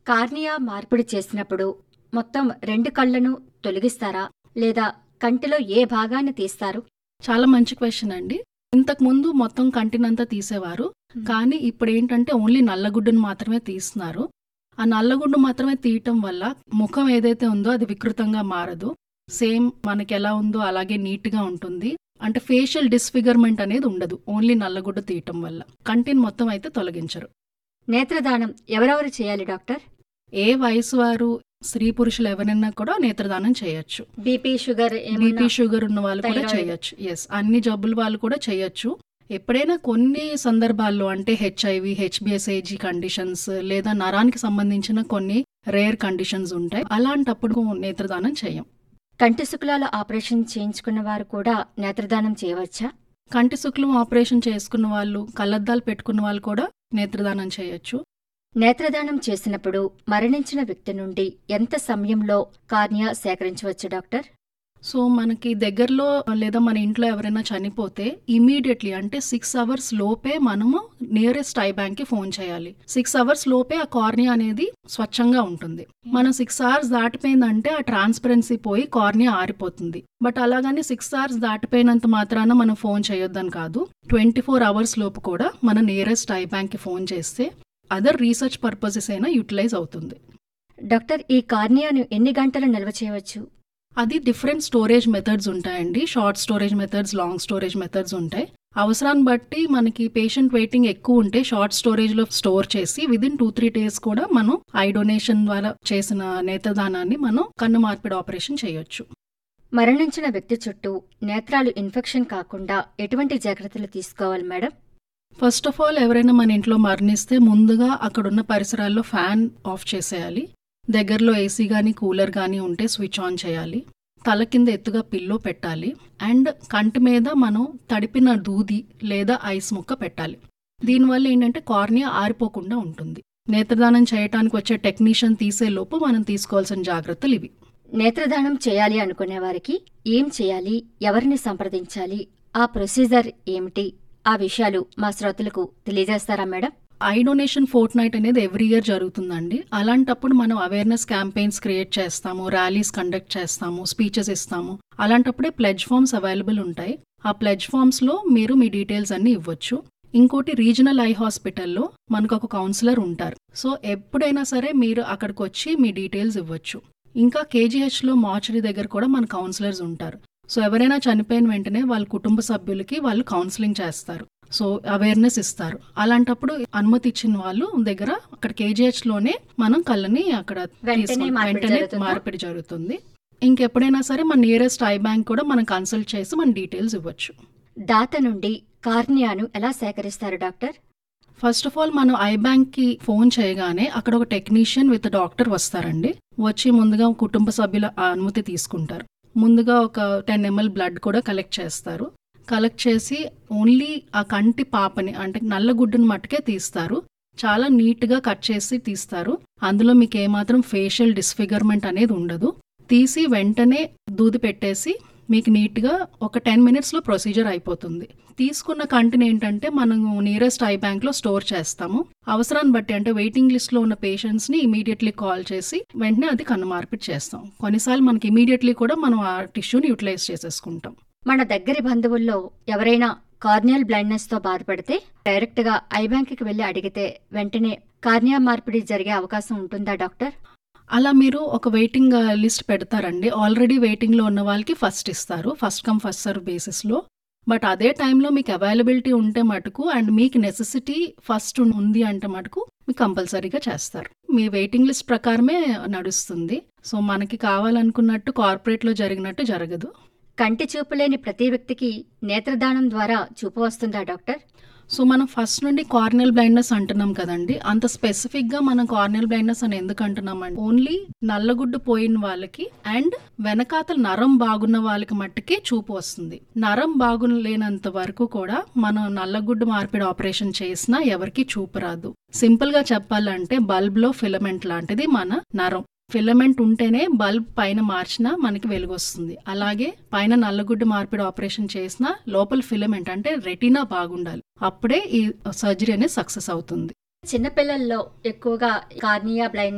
Cornea మార్పిడి చేసినప్పుడు మొత్తం రెండు కళ్లను తొలగిస్తారా లేదా కంటిలో ఏ భాగాన్ని తీస్తారు చాలా మంచి క్వశ్చన్ అండి ఇంతకు ముందు మొత్తం కంటినంతా తీసేవారు కానీ ఇప్పుడు ఏంటంటే ఓన్లీ నల్లగుడ్డును మాత్రమే తీస్తున్నారు ఆ నల్లగుడ్డు మాత్రమే తీయటం వల్ల ముఖం ఏదైతే ఉందో అది వికృతంగా మారదు సేమ్ మనకి ఎలా ఉందో అలాగే నీట్గా ఉంటుంది అంటే ఫేషియల్ డిస్ఫిగర్మెంట్ అనేది ఉండదు ఓన్లీ నల్లగుడ్డు తీయటం వల్ల కంటిని మొత్తం అయితే తొలగించరు నేత్రదానం ఎవరెవరు చేయాలి డాక్టర్ ఏ వయసు వారు స్త్రీ పురుషులు ఎవరైనా కూడా నేత్రదానం చేయొచ్చు బీపీ షుగర్ బీపీ ఏమన్నా షుగర్ ఉన్న వాళ్ళు కూడా థైరాయిడ్. చేయొచ్చు ఎస్ అన్ని జబ్బుల వాళ్ళు కూడా చేయొచ్చు ఎప్పుడైనా కొన్ని సందర్భాల్లో అంటే హెచ్ఐవి హెచ్బిఎస్ఏజీ కండిషన్స్ లేదా నరానికి సంబంధించిన కొన్ని రేర్ కండిషన్స్ ఉంటాయి అలాంటప్పుడు నేత్రదానం చేయం కంటి శుక్లాల ఆపరేషన్ చేయించుకున్న వారు కూడా నేత్రదానం చేయవచ్చా కంటి శుక్లం ఆపరేషన్ చేసుకున్న వాళ్ళు కళ్ళద్దాలు పెట్టుకున్న వాళ్ళు కూడా నేత్రదానం చేయొచ్చు నేత్రదానం చేసినప్పుడు మరణించిన వ్యక్తి నుండి ఎంత సమయంలో కార్నియా సేకరించవచ్చు డాక్టర్ సో మనకి దగ్గరలో లేదా మన ఇంట్లో ఎవరైనా చనిపోతే ఇమీడియట్లీ అంటే సిక్స్ అవర్స్ లోపే మనము నియరెస్ట్ ఐ బ్యాంక్ కి ఫోన్ చేయాలి సిక్స్ అవర్స్ లోపే ఆ కార్నియా అనేది స్వచ్ఛంగా ఉంటుంది మనం సిక్స్ అవర్స్ దాటిపోయిందంటే ఆ ట్రాన్స్పరెన్సీ పోయి కార్నియా ఆరిపోతుంది బట్ అలాగని సిక్స్ అవర్స్ దాటిపోయినంత మాత్రాన మనం ఫోన్ చేయొద్దని కాదు ట్వంటీ ఫోర్ అవర్స్ లోపు కూడా మన నియరెస్ట్ ఐ బ్యాంక్ కి ఫోన్ చేస్తే అదర్ రీసెర్చ్ పర్పసెస్ అయినా యూటిలైజ్ అవుతుంది డాక్టర్ ఈ కార్నియాను ఎన్ని గంటలు నిల్వ చేయవచ్చు అది డిఫరెంట్ స్టోరేజ్ మెథడ్స్ ఉంటాయండి short storage methods long storage methods ఉంటాయి అవసరాన్ని బట్టి మనకి పేషెంట్ వెయిటింగ్ ఎక్కువ ఉంటే షార్ట్ స్టోరేజ్ లో స్టోర్ చేసి విదిన్ టూ త్రీ డేస్ కూడా మనం ఐ డొనేషన్ ద్వారా చేసిన నేత్రదానాన్ని మనం కన్ను మార్పిడి ఆపరేషన్ చేయొచ్చు మరణించిన వ్యక్తి చుట్టూ నేత్రాలు ఇన్ఫెక్షన్ కాకుండా ఎటువంటి జాగ్రత్తలు తీసుకోవాలి మేడం ఫస్ట్ ఆఫ్ ఆల్ ఎవరైనా మన ఇంట్లో మరణిస్తే ముందుగా అక్కడున్న పరిసరాల్లో ఫ్యాన్ ఆఫ్ చేసేయాలి దగ్గరలో ఏసీ కానీ కూలర్ కానీ ఉంటే స్విచ్ ఆన్ చేయాలి తల కింద ఎత్తుగా పిల్లో పెట్టాలి అండ్ కంటి మీద మనం తడిపిన దూది లేదా ఐస్ ముక్క పెట్టాలి దీనివల్ల ఏంటంటే కార్నియా ఆరిపోకుండా ఉంటుంది నేత్రదానం చేయటానికి వచ్చే టెక్నీషియన్ తీసే లోపు మనం తీసుకోవాల్సిన జాగ్రత్తలు ఇవి నేత్రదానం చేయాలి అనుకునే వారికి ఏం చేయాలి ఎవరిని సంప్రదించాలి ఆ ప్రొసీజర్ ఏమిటి ఆ విషయాలు మా శ్రోతలకు తెలియజేస్తారా madam eye donation fortnight అనేది ఎవ్రీ ఇయర్ జరుగుతుందండి అలాంటప్పుడు మనం అవేర్నెస్ క్యాంపెయిన్స్ క్రియేట్ చేస్తాము ర్యాలీస్ కండక్ట్ చేస్తాము స్పీచెస్ ఇస్తాము అలాంటప్పుడే ప్లెడ్జ్ ఫామ్స్ అవైలబుల్ ఉంటాయి ఆ ప్లెడ్జ్ ఫామ్స్ లో మీరు మీ డీటెయిల్స్ అన్ని ఇవ్వచ్చు ఇంకోటి రీజనల్ ఐ హాస్పిటల్లో మనకు ఒక కౌన్సిలర్ ఉంటారు సో ఎప్పుడైనా సరే మీరు అక్కడికి వచ్చి మీ డీటెయిల్స్ ఇవ్వచ్చు ఇంకా కేజీహెచ్ లో మార్చరీ దగ్గర కూడా మన కౌన్సిలర్స్ ఉంటారు సో ఎవరైనా చనిపోయిన వెంటనే వాళ్ళ కుటుంబ సభ్యులకి వాళ్ళు కౌన్సిలింగ్ చేస్తారు సో అవేర్నెస్ ఇస్తారు అలాంటప్పుడు అనుమతి ఇచ్చిన వాళ్ళు దగ్గర అక్కడ కేజీహెచ్ లోనే మనం కళ్ళని అక్కడ వెంటనే తీసుకొని- మార్పిడి వెంటనే జరుగుతుందా? మార్పిడి జరుగుతుంది ఇంకెప్పుడైనా సరే మన నియరెస్ట్ ఐ బ్యాంక్ కూడా మనం కన్సల్ట్ చేసి మన డీటెయిల్స్ ఇవ్వచ్చు దాత నుండి కార్నియాను ఎలా సేకరిస్తారు డాక్టర్ ఫస్ట్ ఆఫ్ ఆల్ మనం ఐ బ్యాంక్ కి ఫోన్ చేయగానే అక్కడ ఒక టెక్నీషియన్ విత్ డాక్టర్ వస్తారండి వచ్చి ముందుగా కుటుంబ సభ్యుల అనుమతి తీసుకుంటారు ముందుగా ఒక టెన్ ఎంఎల్ బ్లడ్ కూడా కలెక్ట్ చేస్తారు కలెక్ట్ చేసి ఓన్లీ ఆ కంటి పాపని అంటే నల్లగుడ్డుని మట్టుకే తీస్తారు చాలా నీట్గా కట్ చేసి తీస్తారు అందులో మీకు ఏమాత్రం ఫేషియల్ డిస్ఫిగర్మెంట్ అనేది ఉండదు తీసి వెంటనే దూది పెట్టేసి మీకు నీట్గా ఒక టెన్ మినిట్స్లో ప్రొసీజర్ అయిపోతుంది తీసుకున్న కంటిని ఏంటంటే మనం నియరెస్ట్ ఐ బ్యాంక్లో స్టోర్ చేస్తాము అవసరాన్ని బట్టి అంటే వెయిటింగ్ లిస్ట్లో ఉన్న పేషెంట్స్ని ఇమీడియట్లీ కాల్ చేసి వెంటనే అది కన్ను మార్పిడి చేస్తాం కొన్నిసార్లు మనకి ఇమీడియట్లీ కూడా మనం ఆ టిష్యూని యూటిలైజ్ చేసేసుకుంటాం మన దగ్గరి బంధువుల్లో ఎవరైనా కార్నియల్ బ్లైండ్నెస్ తో బాధపడితే డైరెక్ట్ గా ఐ బ్యాంక్ కి వెళ్లి అడిగితే వెంటనే కార్నియా మార్పిడి జరిగే అవకాశం ఉంటుందా డాక్టర్ అలా మీరు ఒక వెయిటింగ్ లిస్ట్ పెడతారండి ఆల్రెడీ వెయిటింగ్లో ఉన్న వాళ్ళకి ఫస్ట్ ఇస్తారు ఫస్ట్ కమ్ ఫస్ట్ సర్వ్ బేసిస్లో బట్ అదే టైంలో మీకు అవైలబిలిటీ ఉంటే మటుకు అండ్ మీకు నెసెసిటీ ఫస్ట్ ఉంది అంటే మటుకు మీకు కంపల్సరీగా చేస్తారు మీ వెయిటింగ్ లిస్ట్ ప్రకారమే నడుస్తుంది సో మనకి కావాలనుకున్నట్టు కార్పొరేట్లో జరిగినట్టు జరగదు కంటి చూపు లేని ప్రతి వ్యక్తికి నేత్రదానం ద్వారా చూపు వస్తుందా డాక్టర్ సో మనం ఫస్ట్ నుండి కార్నియల్ బ్లైండ్నెస్ అంటున్నాం కదండి అంత స్పెసిఫిక్ గా మనం కార్నియల్ బ్లైండ్నెస్ అని ఎందుకు అంటున్నాం అంటే ఓన్లీ నల్లగుడ్డు పోయిన వాళ్ళకి అండ్ వెనకాతల నరం బాగున్న వాళ్ళకి మట్టుకే చూపు వస్తుంది నరం బాగులేనంత వరకు కూడా మనం నల్లగుడ్డు మార్పిడి ఆపరేషన్ చేసినా ఎవరికి చూపు రాదు సింపుల్ గా చెప్పాలంటే బల్బ్ లో ఫిలమెంట్ లాంటిది మన నరం ఫిలమెంట్ ఉంటేనే బల్బ్ పైన మార్చినా మనకి వెలుగు వస్తుంది అలాగే పైన నల్లగుడ్డు మార్పిడి ఆపరేషన్ చేసినా లోపల ఫిలమెంట్ అంటే రెటీనా బాగుండాలి అప్పుడే ఈ సర్జరీ అనేది సక్సెస్ అవుతుంది చిన్నపిల్లల్లో ఎక్కువగా కార్నియా బ్లైండ్